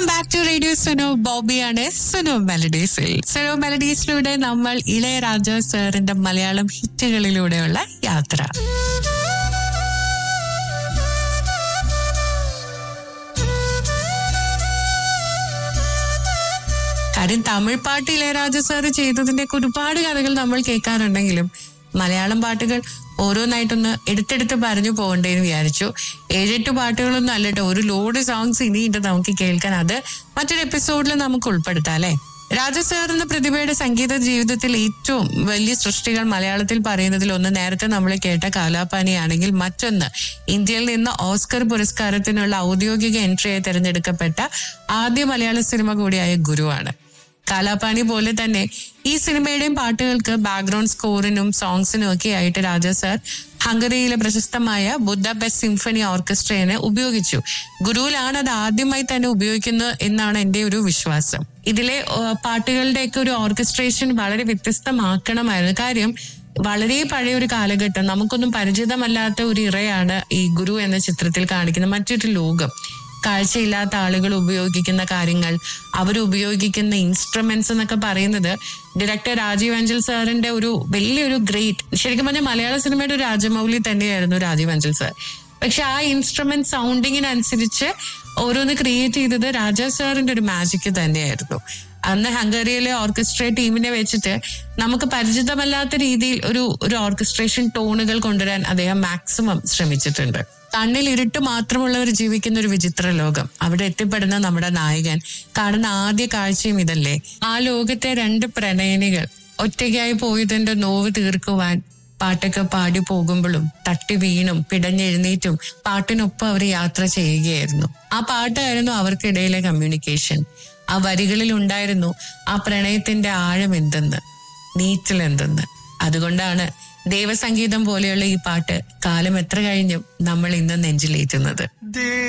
back to radio Suno ബോബിയാണ് സുനോ മെലഡീസിൽ സുനോ മെലഡീസിലൂടെ നമ്മൾ ഇളയരാജ സാറിന്റെ മലയാളം ഹിറ്റുകളിലൂടെയുള്ള യാത്ര കാര്യം തമിഴ് പാട്ട് ഇളയരാജ സാറ് ചെയ്തതിന്റെ ഒരുപാട് കഥകൾ നമ്മൾ കേൾക്കാറുണ്ടെങ്കിലും മലയാളം പാട്ടുകൾ ഓരോന്നായിട്ടൊന്ന് എടുത്തെടുത്ത് പറഞ്ഞു പോകണ്ടേന്ന് വിചാരിച്ചു ഏഴെട്ട് പാട്ടുകളൊന്നും അല്ലട്ടോ ഒരു ലോഡ് സോങ്സ് ഇനിയുണ്ട് നമുക്ക് കേൾക്കാൻ അത് മറ്റൊരു എപ്പിസോഡിൽ നമുക്ക് ഉൾപ്പെടുത്താം അല്ലെ രാജ സാർ എന്ന പ്രതിഭയുടെ സംഗീത ജീവിതത്തിൽ ഏറ്റവും വലിയ സൃഷ്ടികൾ മലയാളത്തിൽ പറയുന്നതിൽ ഒന്ന് നേരത്തെ നമ്മൾ കേട്ട കാലാപാനിയാണെങ്കിൽ മറ്റൊന്ന് ഇന്ത്യയിൽ നിന്ന് ഓസ്കർ പുരസ്കാരത്തിനുള്ള ഔദ്യോഗിക എൻട്രിയായി തിരഞ്ഞെടുക്കപ്പെട്ട ആദ്യ മലയാള സിനിമ കൂടിയായ ഗുരുവാണ് കാലാപാനി പോലെ തന്നെ ഈ സിനിമയുടെയും പാട്ടുകൾക്ക് ബാക്ക്ഗ്രൗണ്ട് സ്കോറിനും സോങ്സിനും ഒക്കെ ആയിട്ട് രാജ സാർ ഹംഗറിയിലെ പ്രശസ്തമായ ബുദ്ധബെസ്റ്റ് സിംഫണി ഓർക്കസ്ട്രയെ ഉപയോഗിച്ചു ഗുരുവിലാണ് അത് ആദ്യമായി തന്നെ ഉപയോഗിക്കുന്നത് എന്നാണ് എന്റെ ഒരു വിശ്വാസം ഇതിലെ ഏഹ്, പാട്ടുകളുടെയൊക്കെ ഒരു ഓർക്കസ്ട്രേഷൻ വളരെ വ്യത്യസ്തമാക്കണമായിരുന്നു കാര്യം വളരെ പഴയ ഒരു കാലഘട്ടം നമുക്കൊന്നും പരിചിതമല്ലാത്ത ഒരു ഇറയാണ് ഈ ഗുരു എന്ന ചിത്രത്തിൽ കാണിക്കുന്ന മറ്റൊരു ലോകം കാഴ്ചയില്ലാത്ത ആളുകൾ ഉപയോഗിക്കുന്ന കാര്യങ്ങൾ അവർ ഉപയോഗിക്കുന്ന ഇൻസ്ട്രുമെന്റ്സ് എന്നൊക്കെ പറയുന്നത് ഡയറക്ടർ രാജീവ് അഞ്ചൽ സാറിന്റെ ഒരു വലിയൊരു ഗ്രേറ്റ് ശരിക്കും പറഞ്ഞാൽ മലയാള സിനിമയുടെ ഒരു രാജമൗലി തന്നെയായിരുന്നു രാജീവ് അഞ്ചൽ സാർ പക്ഷെ ആ ഇൻസ്ട്രുമെന്റ് സൗണ്ടിങ്ങിനനുസരിച്ച് ഓരോന്ന് ക്രിയേറ്റ് ചെയ്തത് രാജാ സാറിന്റെ ഒരു മാജിക് തന്നെയായിരുന്നു അന്ന് ഹംഗറിയിലെ ഓർക്കസ്ട്രേ ടീമിനെ വെച്ചിട്ട് നമുക്ക് പരിചിതമല്ലാത്ത രീതിയിൽ ഒരു ഒരു ഓർക്കസ്ട്രേഷൻ ടോണുകൾ കൊണ്ടുവരാൻ അദ്ദേഹം മാക്സിമം ശ്രമിച്ചിട്ടുണ്ട് കണ്ണിൽ ഇരുട്ട് മാത്രമുള്ളവർ ജീവിക്കുന്ന ഒരു വിചിത്ര ലോകം അവിടെ എത്തിപ്പെടുന്ന നമ്മുടെ നായകൻ കാണുന്ന ആദ്യ കാഴ്ചയും ഇതല്ലേ ആ ലോകത്തെ രണ്ട് പ്രണയനികൾ ഒറ്റയ്ക്കായി പോയതിന്റെ നോവ് തീർക്കുവാൻ പാട്ടൊക്കെ പാടി പോകുമ്പോഴും തട്ടി വീണും പിടഞ്ഞെഴുന്നേറ്റും പാട്ടിനൊപ്പം അവർ യാത്ര ചെയ്യുകയായിരുന്നു ആ പാട്ടായിരുന്നു അവർക്കിടയിലെ കമ്മ്യൂണിക്കേഷൻ ആ വരികളിൽ ഉണ്ടായിരുന്നു ആ പ്രണയത്തിന്റെ ആഴം എന്തെന്ന് നീറ്റൽ എന്തെന്ന് അതുകൊണ്ടാണ് ദേവസംഗീതം പോലെയുള്ള ഈ പാട്ട് കാലം എത്ര കഴിഞ്ഞും നമ്മൾ ഇന്ന് നെഞ്ചിലേറ്റുന്നത്